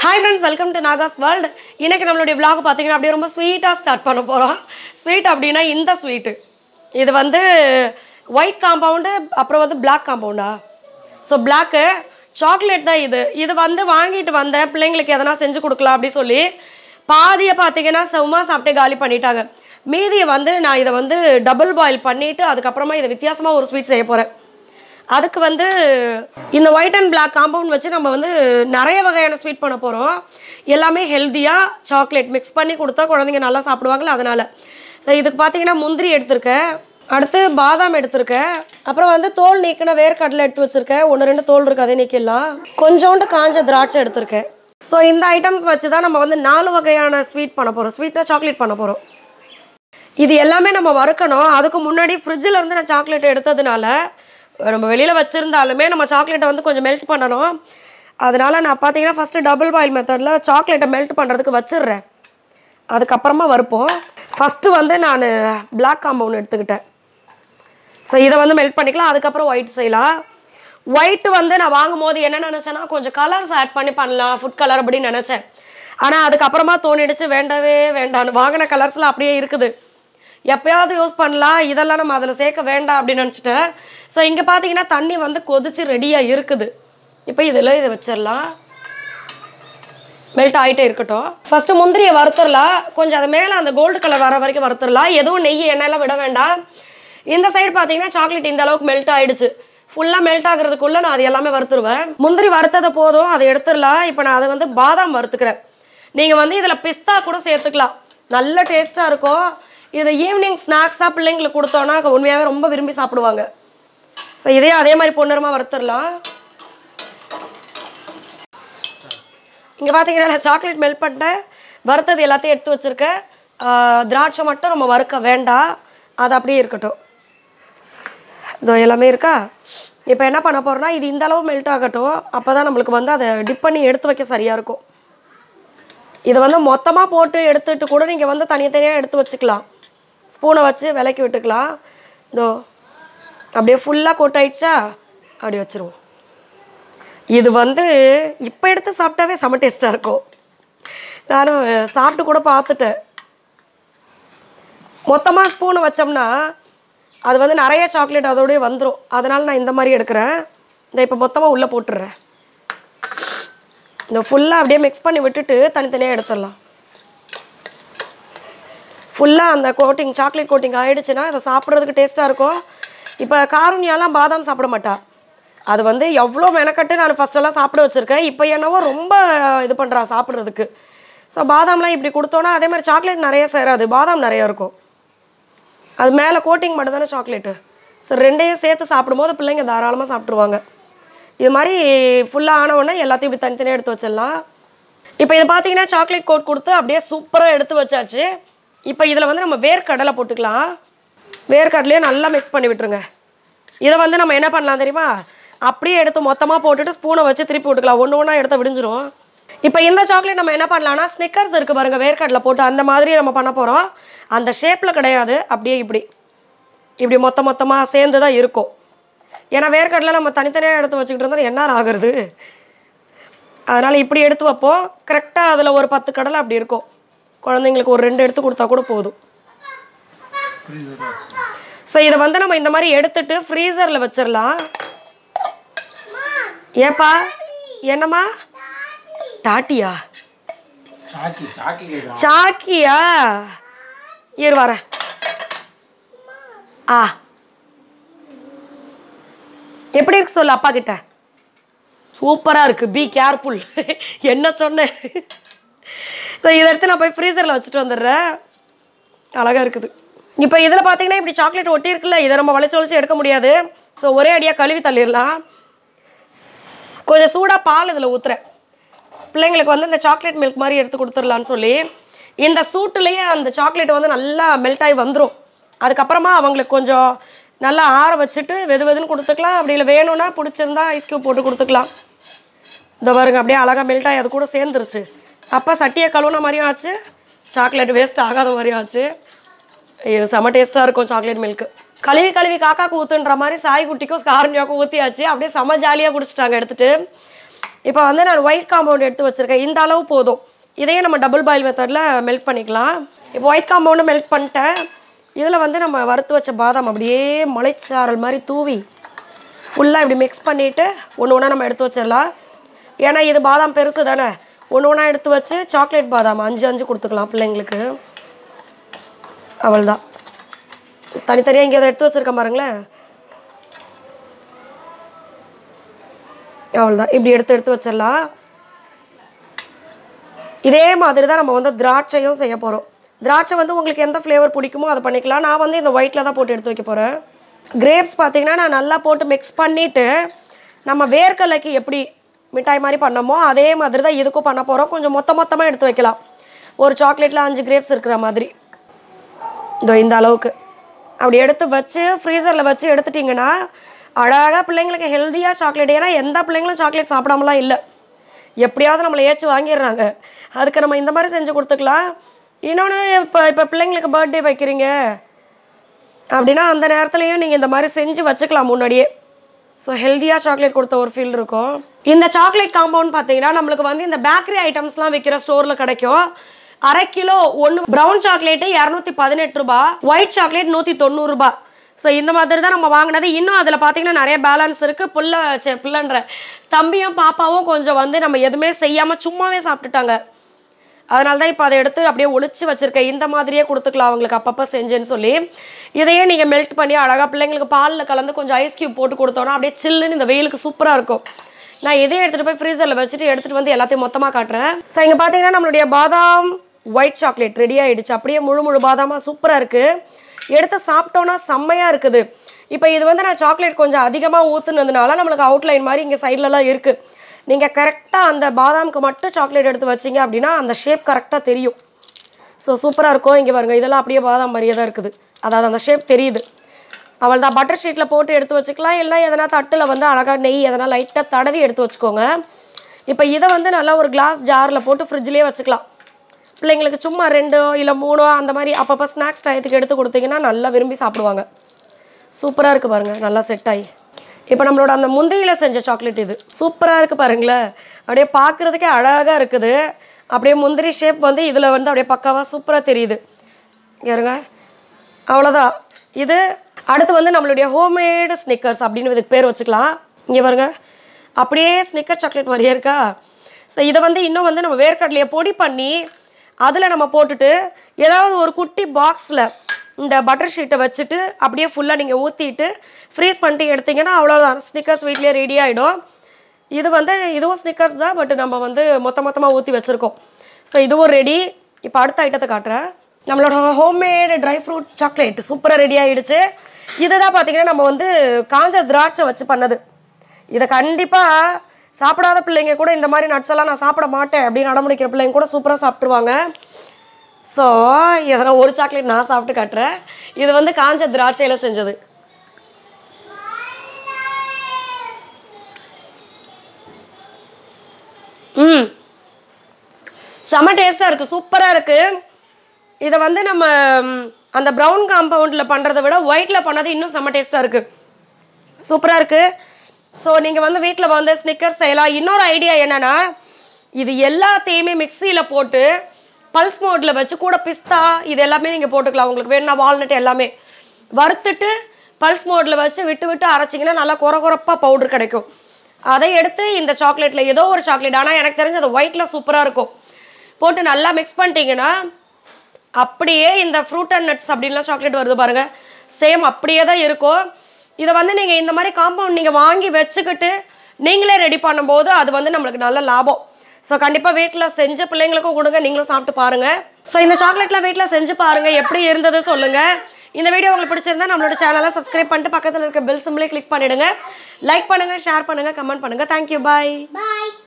Hi friends welcome to Naga's world இன்னைக்கு நம்மளுடைய vlog பார்த்தீங்கன்னா அப்படியே ரொம்ப ஸ்வீட்டாக ஸ்டார்ட் பண்ண போகிறோம் ஸ்வீட் அப்படின்னா இந்த ஸ்வீட்டு இது வந்து ஒயிட் காம்பவுண்டு அப்புறம் வந்து Black காம்பவுண்டா ஸோ பிளாக்கு சாக்லேட் தான் இது இது வந்து வாங்கிட்டு வந்தேன் பிள்ளைங்களுக்கு எதனா செஞ்சு கொடுக்கலாம் அப்படி சொல்லி பாதியை பார்த்தீங்கன்னா சும்மா சாப்பிட்டே காலி பண்ணிட்டாங்க மீதியை வந்து நான் இதை வந்து டபுள் பாயில் பண்ணிவிட்டு அதுக்கப்புறமா இதை வித்தியாசமாக ஒரு ஸ்வீட் செய்ய போகிறேன் அதுக்கு வந்து இந்த ஒயிட் அண்ட் Black காம்பவுண்ட் வச்சு நம்ம வந்து நிறைய வகையான ஸ்வீட் பண்ண போகிறோம் எல்லாமே ஹெல்த்தியாக சாக்லேட் மிக்ஸ் பண்ணி கொடுத்தா குழந்தைங்க நல்லா சாப்பிடுவாங்களே அதனால் ஸோ இதுக்கு பார்த்தீங்கன்னா முந்திரி எடுத்திருக்கேன் அடுத்து பாதாம் எடுத்திருக்கேன் அப்புறம் வந்து தோல் நீக்கின வேர்க்கடலை எடுத்து வச்சுருக்கேன் ஒன்று ரெண்டு தோல் இருக்குது அதை நீக்கிடலாம் கொஞ்சோண்டு காஞ்ச திராட்சை எடுத்திருக்கேன் ஸோ இந்த ஐட்டம்ஸ் வச்சு தான் நம்ம வந்து நாலு வகையான ஸ்வீட் பண்ண போகிறோம் ஸ்வீட்டாக சாக்லேட் பண்ண போகிறோம் இது எல்லாமே நம்ம வறுக்கணும் அதுக்கு முன்னாடி ஃப்ரிட்ஜில் இருந்து நான் சாக்லேட் எடுத்ததுனால நம்ம வெளியில் வச்சுருந்தாலுமே நம்ம சாக்லேட்டை வந்து கொஞ்சம் மெல்ட் பண்ணணும் அதனால் நான் பார்த்தீங்கன்னா ஃபஸ்ட்டு டபுள் பாயில் மெத்தடில் சாக்லேட்டை மெல்ட் பண்ணுறதுக்கு வச்சிடுறேன் அதுக்கப்புறமா வறுப்போம் ஃபஸ்ட்டு வந்து நான் Black காம்பவுண்ட் எடுத்துக்கிட்டேன் ஸோ இதை வந்து மெல்ட் பண்ணிக்கலாம் அதுக்கப்புறம் ஒயிட் செய்யலாம் ஒயிட் வந்து நான் வாங்கும் போது என்ன நினச்சேன்னா கொஞ்சம் கலர்ஸ் ஆட் பண்ணி பண்ணலாம் ஃபுட் கலர் அப்படின்னு நினச்சேன் ஆனால் அதுக்கப்புறமா தோணிடுச்சு வேண்டவே வேண்டாம்னு வாங்கின கலர்ஸில் அப்படியே இருக்குது எப்பயாவது யூஸ் பண்ணலாம் இதெல்லாம் நம்ம அதில் சேர்க்க வேண்டாம் அப்படின்னு நினச்சிட்டேன் ஸோ இங்கே பார்த்தீங்கன்னா தண்ணி வந்து கொதிச்சு ரெடியாக இருக்குது இப்போ இதில் இதை வச்சிடலாம் மெல்ட் ஆகிட்டே இருக்கட்டும் ஃபஸ்ட்டு முந்திரியை வறுத்துடலாம் கொஞ்சம் அது மேலே அந்த கோல்டு கலர் வர வரைக்கும் வறுத்துடலாம் எதுவும் நெய் எண்ணெயெல்லாம் விட வேண்டாம் இந்த சைடு பார்த்தீங்கன்னா சாக்லேட் இந்த அளவுக்கு மெல்ட் ஆயிடுச்சு ஃபுல்லாக மெல்ட் ஆகுறதுக்குள்ளே நான் அது எல்லாமே வறுத்துருவேன் முந்திரி வறுத்தது போதும் அதை எடுத்துடலாம் இப்போ நான் அதை வந்து பாதாம் வறுத்துக்கிறேன் நீங்கள் வந்து இதில் பிஸ்தா கூட சேர்த்துக்கலாம் நல்ல டேஸ்ட்டாக இருக்கும் இதை ஈவினிங் ஸ்நாக்ஸாக பிள்ளைங்களுக்கு கொடுத்தோன்னா உண்மையாகவே ரொம்ப விரும்பி சாப்பிடுவாங்க ஸோ இதே அதே மாதிரி பொன்னிறமாக வறுத்துடலாம் இங்கே பார்த்தீங்கன்னா நான் சாக்லேட் மெல்ட் பண்ணிட்டேன் வறுத்தது எல்லாத்தையும் எடுத்து வச்சுருக்கேன் ஆஹ் திராட்சை மட்டும் நம்ம வறுக்க வேண்டாம் அது அப்படியே இருக்கட்டும் இதோ எல்லாமே இருக்கா இப்போ என்ன பண்ண போகிறோம்னா இது இந்த அளவு மெல்ட் ஆகட்டும் அப்போ தான் நம்மளுக்கு வந்து அதை டிப் பண்ணி எடுத்து வைக்க சரியாக இருக்கும் இதை வந்து மொத்தமாக போட்டு எடுத்துட்டு கூட நீங்கள் வந்து தனித்தனியாக எடுத்து வச்சுக்கலாம் ஸ்பூனை வச்சு விலக்கி விட்டுக்கலாம் இதோ அப்படியே ஃபுல்லாக கோட் ஆயிடுச்சா அப்படி வச்சுருவோம் இது வந்து இப்போ எடுத்து சாப்பிட்டாவே செம டேஸ்ட்டாக இருக்கும் நானும் சாப்பிட்டு கூட பார்த்துட்டேன் மொத்தமாக ஸ்பூனை வச்சோம்னா அது வந்து நிறைய சாக்லேட் அதோடய வந்துடும் அதனால் நான் இந்த மாதிரி எடுக்கிறேன் இந்த இப்போ மொத்தமாக உள்ளே போட்டுடுறேன் இந்த ஃபுல்லாக அப்படியே மிக்ஸ் பண்ணி விட்டுட்டு தனித்தனியாக எடுத்துடலாம் ஃபுல்லாக அந்த கோட்டிங் சாக்லேட் கோட்டிங் ஆயிடுச்சுன்னா அதை சாப்பிட்றதுக்கு டேஸ்ட்டாக இருக்கும் இப்போ காருண்யாலாம் பாதாம் சாப்பிட மாட்டா அது வந்து எவ்வளோ மெனக்கட்டு நான் ஃபஸ்ட்டெல்லாம் சாப்பிட வச்சுருக்கேன் இப்போ என்னவோ ரொம்ப இது பண்ணுறா சாப்பிட்றதுக்கு ஸோ பாதாம்லாம் இப்படி கொடுத்தோன்னா அதே மாதிரி சாக்லேட் நிறைய சேராது பாதாம் நிறைய இருக்கும் அது மேலே கோட்டிங் மட்டும் தானே சாக்லேட்டு ஸோ ரெண்டையும் சேர்த்து சாப்பிடும்போது பிள்ளைங்க தாராளமாக சாப்பிட்ருவாங்க இது மாதிரி ஃபுல்லாக ஆன உடனே எல்லாத்தையும் இப்படி தனித்தனியாக எடுத்து வச்சிடலாம் இப்போ இது பார்த்தீங்கன்னா சாக்லேட் கோட் கொடுத்து அப்படியே சூப்பராக எடுத்து வச்சாச்சு இப்போ இதில் வந்து நம்ம வேர்க்கடலை போட்டுக்கலாம் வேர்க்கடலையே நல்லா மிக்ஸ் பண்ணி விட்டுருங்க இதை வந்து நம்ம என்ன பண்ணலாம் தெரியுமா அப்படியே எடுத்து மொத்தமாக போட்டுட்டு ஸ்பூனை வச்சு திருப்பி விட்டுக்கலாம் ஒன்று ஒன்றா எடுத்து விடிஞ்சிரும் இப்போ இந்த சாக்லேட் நம்ம என்ன பண்ணலாம்னா ஸ்னிக்கர்ஸ் இருக்குது பாருங்கள் வேர்க்கடலை போட்டு அந்த மாதிரி நம்ம பண்ண போகிறோம் அந்த ஷேப்பில் கிடையாது அப்படியே இப்படி இப்படி மொத்த மொத்தமாக சேர்ந்து தான் இருக்கும் ஏன்னா வேர்க்கடலை நம்ம தனித்தனியாக எடுத்து வச்சுக்கிட்டு இருந்தால் என்ன ஆகுறது அதனால் இப்படி எடுத்து வைப்போம் கரெக்டாக அதில் ஒரு பத்து கடலை அப்படி இருக்கும் குழந்தைங்களுக்கு ஒரு ரெண்டு எடுத்து கொடுத்தா கூட போதும் ஸோ இதை வந்து நம்ம இந்த மாதிரி எடுத்துட்டு ஃப்ரீசரில் வச்சிடலாம் ஏப்பா என்னம்மா டாட்டியா சாக்கி சாக்கி கேட்குறான் சாக்கியா இரு வரேன் ஆ எப்படி இருக்கு சொல்லு அப்பா கிட்ட சூப்பராக இருக்குது பி கேர்ஃபுல் என்ன சொன்னேன் ஸோ இதை எடுத்து நான் போய் ஃப்ரீசரில் வச்சுட்டு வந்துடுறேன் அழகாக இருக்குது இப்போ இதில் பார்த்தீங்கன்னா இப்படி சாக்லேட் ஒட்டி இருக்குல்ல இதை நம்ம வளைச்சு வளைச்சு எடுக்க முடியாது ஸோ ஒரே அடியாக கழுவி தள்ளிடலாம் கொஞ்சம் சூடாக பால் இதில் ஊற்றுறேன் பிள்ளைங்களுக்கு வந்து இந்த சாக்லேட் மில்க் மாதிரி எடுத்து கொடுத்துடலான்னு சொல்லி இந்த சூட்டுலேயே அந்த சாக்லேட் வந்து நல்லா மெல்ட் ஆகி வந்துடும் அதுக்கப்புறமா அவங்களுக்கு கொஞ்சம் நல்லா ஆற வச்சுட்டு வெது வெதுன்னு கொடுத்துக்கலாம் அப்படி இல்லை வேணும்னா பிடிச்சிருந்தா ஐஸ் கியூப் போட்டு கொடுத்துக்கலாம் இந்த பாருங்க அப்படியே அழகாக மெல்ட் ஆகி அது கூட சேர்ந்துருச்சு அப்போ சட்டியை கழுவுன மாதிரியும் ஆச்சு சாக்லேட் வேஸ்ட் ஆகாத மாதிரியும் ஆச்சு இது செம டேஸ்ட்டாக இருக்கும் சாக்லேட் மில்க்கு கழுவி கழுவி காக்காக்கு ஊற்றுன்ற மாதிரி சாய் குட்டிக்கும் காரணியாக்கும் ஊற்றியாச்சு அப்படியே செம ஜாலியாக குடிச்சிட்டாங்க எடுத்துட்டு இப்போ வந்து நான் ஒயிட் காம்பவுண்ட் எடுத்து வச்சுருக்கேன் இந்த அளவு போதும் இதையே நம்ம டபுள் பாயில் மெத்தடில் மெல்ட் பண்ணிக்கலாம் இப்போ ஒயிட் காம்பவுண்டு மெல்ட் பண்ணிட்டேன் இதில் வந்து நம்ம வறுத்து வச்ச பாதாம் அப்படியே மலைச்சாரல் மாதிரி தூவி ஃபுல்லாக இப்படி மிக்ஸ் பண்ணிவிட்டு ஒன்று ஒன்றா நம்ம எடுத்து வச்சிடலாம் ஏன்னா இது பாதாம் பெருசு தானே ஒன்று ஒன்றா எடுத்து வச்சு சாக்லேட் பாதாம் அஞ்சு அஞ்சு கொடுத்துக்கலாம் பிள்ளைங்களுக்கு அவள்தான் தனித்தனியாக இங்கே அதை எடுத்து வச்சுருக்கேன் பாருங்களேன் அவ்வளோதான் இப்படி எடுத்து எடுத்து வச்சிடலாம் இதே மாதிரி தான் நம்ம வந்து திராட்சையும் செய்ய போகிறோம் திராட்சை வந்து உங்களுக்கு எந்த ஃப்ளேவர் பிடிக்குமோ அதை பண்ணிக்கலாம் நான் வந்து இந்த ஒயிட்டில் தான் போட்டு எடுத்து வைக்க போகிறேன் கிரேப்ஸ் பார்த்தீங்கன்னா நான் நல்லா போட்டு மிக்ஸ் பண்ணிவிட்டு நம்ம வேர்க்கடலைக்கு எப்படி மிட்டாய் மாதிரி பண்ணோமோ அதே மாதிரி தான் இதுக்கும் பண்ண போகிறோம் கொஞ்சம் மொத்த மொத்தமாக எடுத்து வைக்கலாம் ஒரு சாக்லேட்டில் அஞ்சு கிரேப்ஸ் இருக்கிற மாதிரி இதோ இந்த அளவுக்கு அப்படி எடுத்து வச்சு ஃப்ரீசரில் வச்சு எடுத்துட்டிங்கன்னா அழகாக பிள்ளைங்களுக்கு ஹெல்த்தியாக சாக்லேட் ஏன்னா எந்த பிள்ளைங்களும் சாக்லேட் சாப்பிடாமலாம் இல்லை எப்படியாவது நம்மளை ஏச்சு வாங்கிடுறாங்க அதுக்கு நம்ம இந்த மாதிரி செஞ்சு கொடுத்துக்கலாம் இன்னொன்று இப்போ இப்போ பிள்ளைங்களுக்கு பர்த்டே வைக்கிறீங்க அப்படின்னா அந்த நேரத்துலையும் நீங்கள் இந்த மாதிரி செஞ்சு வச்சுக்கலாம் முன்னாடியே ஸோ ஹெல்த்தியாக சாக்லேட் கொடுத்த ஒரு ஃபீல் இருக்கும் இந்த சாக்லேட் காம்பவுண்ட் பார்த்தீங்கன்னா நம்மளுக்கு வந்து இந்த பேக்கரி ஐட்டம்ஸ்லாம் விற்கிற ஸ்டோரில் கிடைக்கும் அரை கிலோ ஒன்று ப்ரௌன் சாக்லேட்டு இரநூத்தி பதினெட்டு ரூபா ஒயிட் சாக்லேட் நூற்றி தொண்ணூறுரூபா ஸோ இந்த மாதிரி தான் நம்ம வாங்கினது இன்னும் அதில் பார்த்தீங்கன்னா நிறைய பேலன்ஸ் இருக்குது புள்ள சே புள்ளன்ற தம்பியும் பாப்பாவும் கொஞ்சம் வந்து நம்ம எதுவுமே செய்யாமல் சும்மாவே சாப்பிட்டுட்டாங்க அதனால தான் இப்போ அதை எடுத்து அப்படியே ஒளிச்சு வச்சுருக்கேன் இந்த மாதிரியே கொடுத்துக்கலாம் அவங்களுக்கு அப்பப்போ செஞ்சேன்னு சொல்லி இதையே நீங்கள் மெல்ட் பண்ணி அழகாக பிள்ளைங்களுக்கு பாலில் கலந்து கொஞ்சம் ஐஸ் கியூப் போட்டு கொடுத்தோன்னா அப்படியே சில்லுன்னு இந்த வெயிலுக்கு சூப்பராக இருக்கும் நான் இதையும் எடுத்துகிட்டு போய் ஃப்ரீசரில் வச்சுட்டு எடுத்துகிட்டு வந்து எல்லாத்தையும் மொத்தமாக காட்டுறேன் ஸோ இங்கே பார்த்தீங்கன்னா நம்மளுடைய பாதாம் ஒயிட் சாக்லேட் ரெடி ஆயிடுச்சு அப்படியே முழு முழு பாதாமாக சூப்பராக இருக்குது எடுத்து சாப்பிட்டோன்னா செம்மையாக இருக்குது இப்போ இது வந்து நான் சாக்லேட் கொஞ்சம் அதிகமாக ஊற்றுனதுனால நம்மளுக்கு அவுட்லைன் மாதிரி இங்கே சைட்லலாம் இருக்குது நீங்கள் கரெக்டாக அந்த பாதாமுக்கு மட்டும் சாக்லேட் எடுத்து வச்சிங்க அப்படின்னா அந்த ஷேப் கரெக்டாக தெரியும் ஸோ சூப்பராக இருக்கும் இங்கே பாருங்க இதெல்லாம் அப்படியே பாதாம் மாதிரியே தான் இருக்குது அதாவது அந்த ஷேப் தெரியுது அவள் தான் பட்டர் ஷீட்டில் போட்டு எடுத்து வச்சுக்கலாம் இல்லை எதனா தட்டில் வந்து அழகாக நெய் எதனா லைட்டாக தடவி எடுத்து வச்சுக்கோங்க இப்போ இதை வந்து நல்லா ஒரு கிளாஸ் ஜாரில் போட்டு ஃப்ரிட்ஜ்லேயே வச்சுக்கலாம் பிள்ளைங்களுக்கு சும்மா ரெண்டோ இல்லை மூணோ அந்த மாதிரி அப்பப்போ ஸ்நாக்ஸ் டயத்துக்கு எடுத்து கொடுத்தீங்கன்னா நல்லா விரும்பி சாப்பிடுவாங்க சூப்பராக இருக்குது பாருங்கள் நல்லா செட் ஆகி இப்போ நம்மளோட அந்த முந்தையில் செஞ்ச சாக்லேட் இது சூப்பராக இருக்குது பாருங்களேன் அப்படியே பார்க்குறதுக்கே அழகாக இருக்குது அப்படியே முந்திரி ஷேப் வந்து இதில் வந்து அப்படியே பக்காவாக சூப்பராக தெரியுது இங்க இருங்க அவ்வளோதான் இது அடுத்து வந்து நம்மளுடைய ஹோம்மேடு ஸ்னிக்கர்ஸ் அப்படின்னு இதுக்கு பேர் வச்சுக்கலாம் இங்கே பாருங்க அப்படியே ஸ்னிக்கர் சாக்லேட் மாதிரியே இருக்கா ஸோ இதை வந்து இன்னும் வந்து நம்ம வேர்க்கடலையை பொடி பண்ணி அதில் நம்ம போட்டுட்டு ஏதாவது ஒரு குட்டி பாக்ஸில் இந்த பட்டர் ஷீட்டை வச்சுட்டு அப்படியே ஃபுல்லாக நீங்கள் ஊற்றிட்டு ஃப்ரீஸ் பண்ணிட்டு எடுத்தீங்கன்னா அவ்வளோதான் ஸ்னிக்கர்ஸ் வீட்லேயே ரெடி ஆகிடும் இது வந்து இதுவும் ஸ்னிக்கர்ஸ் தான் பட் நம்ம வந்து மொத்த மொத்தமாக ஊற்றி வச்சுருக்கோம் ஸோ இதுவும் ரெடி இப்போ அடுத்த ஐட்டத்தை காட்டுறேன் நம்மளோட ஹோம்மேடு ட்ரை ஃப்ரூட்ஸ் சாக்லேட் சூப்பராக ரெடி ஆகிடுச்சு இதுதான் பார்த்தீங்கன்னா நம்ம வந்து காஞ்ச திராட்சை வச்சு பண்ணது இதை கண்டிப்பாக சாப்பிடாத பிள்ளைங்க கூட இந்த மாதிரி நட்ஸ் எல்லாம் நான் சாப்பிட மாட்டேன் அப்படின்னு அடம்பிடிக்கிற பிள்ளைங்க கூட சூப்பராக சாப்பிட்ருவாங்க ஸோ இதெல்லாம் ஒரு சாக்லேட் நான் சாப்பிட்டு காட்டுறேன் இது வந்து காஞ்ச திராட்சையில் செஞ்சது ம் செம டேஸ்ட்டாக இருக்குது சூப்பராக இருக்குது இதை வந்து நம்ம ம், அந்த ப்ரௌன் காம்பவுண்டில் பண்ணுறதை விட ஒயிட்டில் பண்ணது இன்னும் செம டேஸ்ட்டாக இருக்குது சூப்பராக இருக்குது ஸோ நீங்கள் வந்து வீட்டில் வந்து ஸ்னிக்கர் செய்யலாம் இன்னொரு ஐடியா என்னென்னா இது எல்லாத்தையுமே மிக்சியில் போட்டு பல்ஸ் மோடில் வச்சு கூட பிஸ்தா இது எல்லாமே நீங்கள் போட்டுக்கலாம் உங்களுக்கு வேணும்னா வால்நட் எல்லாமே வறுத்துட்டு பல்ஸ் மோடில் வச்சு விட்டு விட்டு அரைச்சிங்கன்னா நல்லா குற குறப்பாக பவுடர் கிடைக்கும் அதை எடுத்து இந்த சாக்லேட்டில் ஏதோ ஒரு சாக்லேட் ஆனால் எனக்கு தெரிஞ்சு அது ஒயிட்டில் சூப்பராக இருக்கும் போட்டு நல்லா மிக்ஸ் பண்ணிட்டீங்கன்னா அப்படியே இந்த ஃப்ரூட் அண்ட் நட்ஸ் அப்படின்லாம் சாக்லேட் வருது பாருங்க சேம் அப்படியே தான் இருக்கும் இதை வந்து நீங்கள் இந்த மாதிரி காம்பவுண்ட் நீங்கள் வாங்கி வச்சுக்கிட்டு நீங்களே ரெடி பண்ணும்போது அது வந்து நம்மளுக்கு நல்ல லாபம் ஸோ கண்டிப்பாக வீட்டில் செஞ்ச பிள்ளைங்களுக்கும் கொடுங்க நீங்களும் சாப்பிட்டு பாருங்கள் ஸோ இந்த சாக்லேட்லாம் வீட்டில் செஞ்சு பாருங்கள் எப்படி இருந்தது சொல்லுங்கள் இந்த வீடியோ உங்களுக்கு பிடிச்சிருந்தா நம்மளோட சேனலை சப்ஸ்கிரைப் பண்ணிட்டு பக்கத்தில் இருக்க பெல் சிம்பிளே கிளிக் பண்ணிடுங்க லைக் பண்ணுங்கள் ஷேர் பண்ணுங்கள் கமெண்ட் பண்ணுங்கள் தேங்க்யூ பாய் Bye.